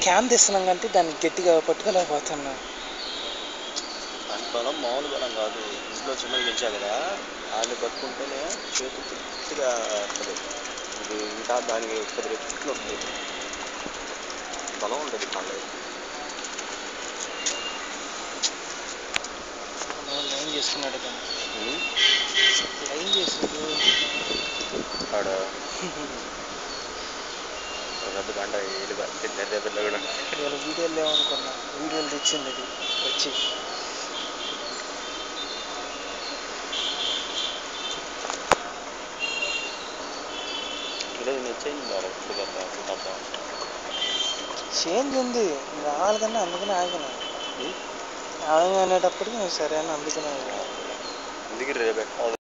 Can తీస్తున్నాం కంటే దాన్ని గట్టిగా పట్టుకోలేకపోతున్నా దాని బలం మామూలు బలం కాదు ఇంట్లో చిన్నది పెంచా కదా దాన్ని పట్టుకుంటేనే చేతి గట్టిగా వస్తుంది ఇది ఇంకా దానికి కొద్ది రెట్లు ఉంటుంది బలం ఉంటుంది కాళ్ళు లైన్ చేసుకున్నాడు కానీ లైన్ చేసాడు ఆడ పెద్ద గంట ఇది పెద్ద పిల్ల కూడా ఇవాళ వీడియోలు లేవనుకున్నా వీడియోలు తెచ్చింది ఇది వచ్చి ఈరోజు నేను చేంజ్ కావాలి ఇప్పుడు కదా తప్ప చేంజ్ ఉంది రావాలి కన్నా అందుకనే ఆగిన ఆగి అనేటప్పటికి సరే అని అందుకనే ఆగిన. అందుకే రేపు